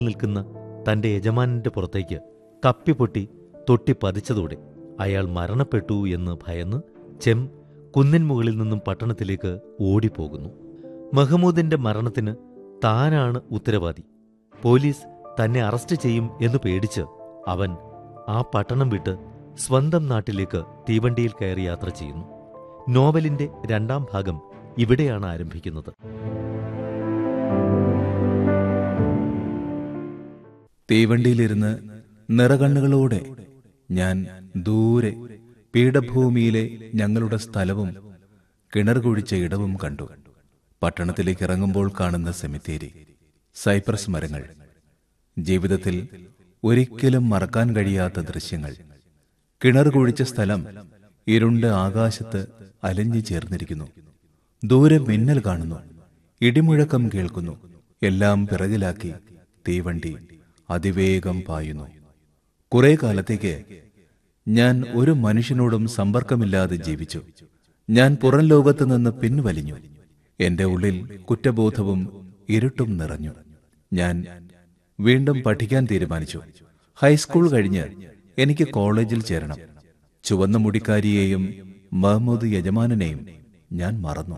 നിൽക്കുന്ന തന്റെ യജമാനന്റെ പുറത്തേക്ക് കപ്പിപ്പൊട്ടി തൊട്ടി പതിച്ചതോടെ അയാൾ മരണപ്പെട്ടു എന്ന് ഭയന്ന് ചെം കുന്നിൻ മുകളിൽ നിന്നും പട്ടണത്തിലേക്ക് ഓടിപ്പോകുന്നു മഹമ്മൂദിന്റെ മരണത്തിന് താനാണ് ഉത്തരവാദി പോലീസ് തന്നെ അറസ്റ്റ് ചെയ്യും എന്ന് പേടിച്ച് അവൻ ആ പട്ടണം വിട്ട് സ്വന്തം നാട്ടിലേക്ക് തീവണ്ടിയിൽ കയറി യാത്ര ചെയ്യുന്നു നോവലിന്റെ രണ്ടാം ഭാഗം ഇവിടെയാണ് ആരംഭിക്കുന്നത് തീവണ്ടിയിലിരുന്ന് നിറകണ്ണുകളോടെ ഞാൻ ദൂരെ പീഠഭൂമിയിലെ ഞങ്ങളുടെ സ്ഥലവും കിണർ കുഴിച്ച ഇടവും കണ്ടു പട്ടണത്തിലേക്ക് ഇറങ്ങുമ്പോൾ കാണുന്ന സെമിത്തേരി സൈപ്രസ് മരങ്ങൾ ജീവിതത്തിൽ ഒരിക്കലും മറക്കാൻ കഴിയാത്ത ദൃശ്യങ്ങൾ കിണർ കുഴിച്ച സ്ഥലം ഇരുണ്ട ആകാശത്ത് അലഞ്ഞു ചേർന്നിരിക്കുന്നു ദൂരെ മിന്നൽ കാണുന്നു ഇടിമുഴക്കം കേൾക്കുന്നു എല്ലാം പിറകിലാക്കി തീവണ്ടി അതിവേഗം പായുന്നു കുറെ കാലത്തേക്ക് ഞാൻ ഒരു മനുഷ്യനോടും സമ്പർക്കമില്ലാതെ ജീവിച്ചു ഞാൻ പുറം ലോകത്ത് നിന്ന് പിൻവലിഞ്ഞു എന്റെ ഉള്ളിൽ കുറ്റബോധവും ഇരുട്ടും നിറഞ്ഞു ഞാൻ വീണ്ടും പഠിക്കാൻ തീരുമാനിച്ചു ഹൈസ്കൂൾ കഴിഞ്ഞ് എനിക്ക് കോളേജിൽ ചേരണം ചുവന്ന മുടിക്കാരിയെയും മഹമ്മൂദ് യജമാനനെയും ഞാൻ മറന്നു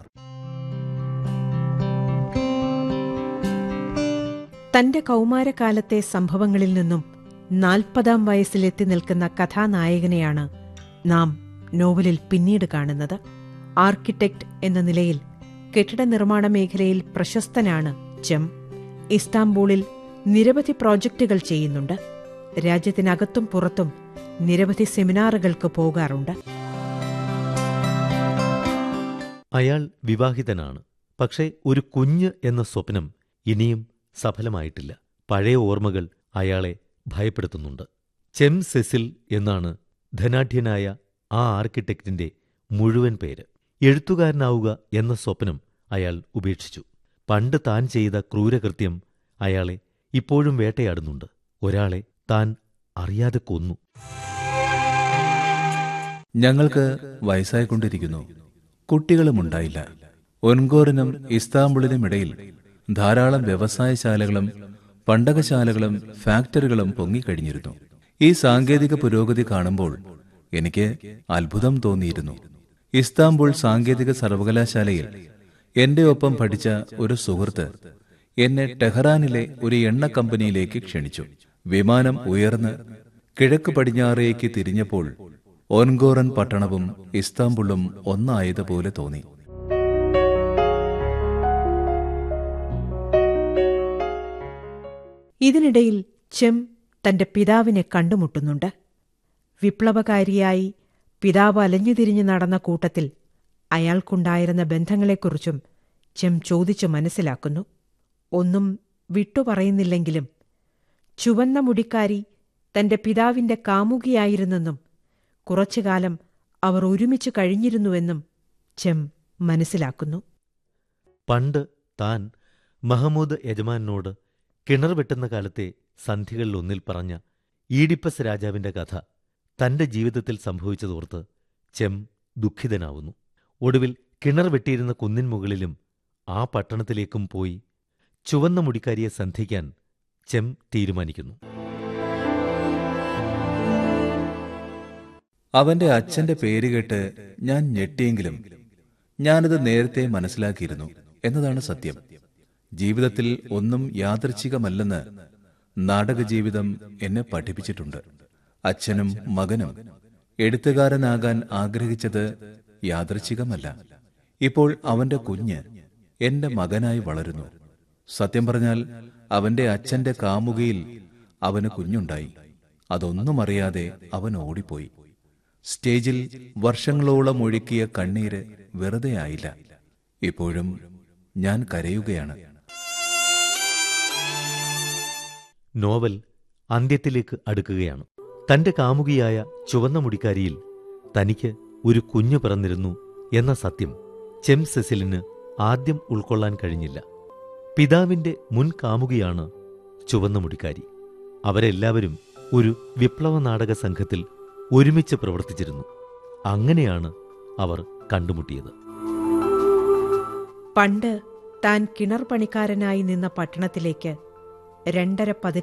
തന്റെ കൗമാരകാലത്തെ സംഭവങ്ങളിൽ നിന്നും നാൽപ്പതാം വയസ്സിലെത്തി നിൽക്കുന്ന കഥാനായകനെയാണ് നാം നോവലിൽ പിന്നീട് കാണുന്നത് ആർക്കിടെക്ട് എന്ന നിലയിൽ കെട്ടിട നിർമ്മാണ മേഖലയിൽ പ്രശസ്തനാണ് ചെം ഇസ്താംബൂളിൽ നിരവധി പ്രോജക്റ്റുകൾ ചെയ്യുന്നുണ്ട് രാജ്യത്തിനകത്തും പുറത്തും നിരവധി സെമിനാറുകൾക്ക് പോകാറുണ്ട് അയാൾ വിവാഹിതനാണ് പക്ഷേ ഒരു കുഞ്ഞ് എന്ന സ്വപ്നം ഇനിയും സഫലമായിട്ടില്ല പഴയ ഓർമ്മകൾ അയാളെ ഭയപ്പെടുത്തുന്നുണ്ട് ചെം സെസിൽ എന്നാണ് ധനാഢ്യനായ ആ ആർക്കിടെക്റ്റിന്റെ മുഴുവൻ പേര് എഴുത്തുകാരനാവുക എന്ന സ്വപ്നം അയാൾ ഉപേക്ഷിച്ചു പണ്ട് താൻ ചെയ്ത ക്രൂരകൃത്യം അയാളെ ഇപ്പോഴും വേട്ടയാടുന്നുണ്ട് ഒരാളെ താൻ അറിയാതെ കൊന്നു ഞങ്ങൾക്ക് വയസ്സായിക്കൊണ്ടിരിക്കുന്നു കുട്ടികളും ഉണ്ടായില്ല ഒൻഗോറിനും ഇസ്താംബുളിനും ഇടയിൽ ധാരാളം വ്യവസായശാലകളും പണ്ടകശാലകളും ഫാക്ടറികളും പൊങ്ങിക്കഴിഞ്ഞിരുന്നു ഈ സാങ്കേതിക പുരോഗതി കാണുമ്പോൾ എനിക്ക് അത്ഭുതം തോന്നിയിരുന്നു ഇസ്താംബുൾ സാങ്കേതിക സർവകലാശാലയിൽ എന്റെ ഒപ്പം പഠിച്ച ഒരു സുഹൃത്ത് എന്നെ ടെഹ്റാനിലെ ഒരു എണ്ണ കമ്പനിയിലേക്ക് ക്ഷണിച്ചു വിമാനം ഉയർന്ന് കിഴക്ക് പടിഞ്ഞാറേക്ക് തിരിഞ്ഞപ്പോൾ ഓൻഗോറൻ പട്ടണവും ഇസ്താംബുളും ഒന്നായതുപോലെ തോന്നി ഇതിനിടയിൽ ചെം തന്റെ പിതാവിനെ കണ്ടുമുട്ടുന്നുണ്ട് വിപ്ലവകാരിയായി പിതാവ് അലഞ്ഞുതിരിഞ്ഞു നടന്ന കൂട്ടത്തിൽ അയാൾക്കുണ്ടായിരുന്ന ബന്ധങ്ങളെക്കുറിച്ചും ചെം ചോദിച്ചു മനസ്സിലാക്കുന്നു ഒന്നും വിട്ടുപറയുന്നില്ലെങ്കിലും ചുവന്ന മുടിക്കാരി തന്റെ പിതാവിന്റെ കാമുകിയായിരുന്നെന്നും കുറച്ചുകാലം അവർ ഒരുമിച്ച് കഴിഞ്ഞിരുന്നുവെന്നും ചെം മനസ്സിലാക്കുന്നു പണ്ട് താൻ മഹമ്മൂദ് യജമാനോട് കിണർ വെട്ടുന്ന കാലത്തെ സന്ധികളിലൊന്നിൽ പറഞ്ഞ ഈഡിപ്പസ് രാജാവിന്റെ കഥ തന്റെ ജീവിതത്തിൽ സംഭവിച്ചതോർത്ത് ചെം ദുഃഖിതനാവുന്നു ഒടുവിൽ കിണർ വെട്ടിയിരുന്ന കുന്നിൻ മുകളിലും ആ പട്ടണത്തിലേക്കും പോയി ചുവന്ന മുടിക്കാരിയെ സന്ധിക്കാൻ ചെം തീരുമാനിക്കുന്നു അവന്റെ അച്ഛന്റെ പേര് കേട്ട് ഞാൻ ഞെട്ടിയെങ്കിലും ഞാനത് നേരത്തെ മനസ്സിലാക്കിയിരുന്നു എന്നതാണ് സത്യം ജീവിതത്തിൽ ഒന്നും യാദൃച്ഛികമല്ലെന്ന് നാടക ജീവിതം എന്നെ പഠിപ്പിച്ചിട്ടുണ്ട് അച്ഛനും മകനും എഴുത്തുകാരനാകാൻ ആഗ്രഹിച്ചത് യാദൃച്ഛികമല്ല ഇപ്പോൾ അവന്റെ കുഞ്ഞ് എന്റെ മകനായി വളരുന്നു സത്യം പറഞ്ഞാൽ അവന്റെ അച്ഛന്റെ കാമുകയിൽ അവന് കുഞ്ഞുണ്ടായി അതൊന്നും അറിയാതെ അവൻ ഓടിപ്പോയി സ്റ്റേജിൽ വർഷങ്ങളോളം ഒഴുക്കിയ കണ്ണീര് വെറുതെ ആയില്ല ഇപ്പോഴും ഞാൻ കരയുകയാണ് നോവൽ അന്ത്യത്തിലേക്ക് അടുക്കുകയാണ് തന്റെ കാമുകിയായ ചുവന്ന മുടിക്കാരിയിൽ തനിക്ക് ഒരു കുഞ്ഞു പിറന്നിരുന്നു എന്ന സത്യം ചെം സെസിലിന് ആദ്യം ഉൾക്കൊള്ളാൻ കഴിഞ്ഞില്ല പിതാവിന്റെ മുൻ കാമുകിയാണ് ചുവന്ന മുടിക്കാരി അവരെല്ലാവരും ഒരു വിപ്ലവ നാടക സംഘത്തിൽ ഒരുമിച്ച് പ്രവർത്തിച്ചിരുന്നു അങ്ങനെയാണ് അവർ കണ്ടുമുട്ടിയത് പണ്ട് താൻ കിണർ പണിക്കാരനായി നിന്ന പട്ടണത്തിലേക്ക് രണ്ടര പതി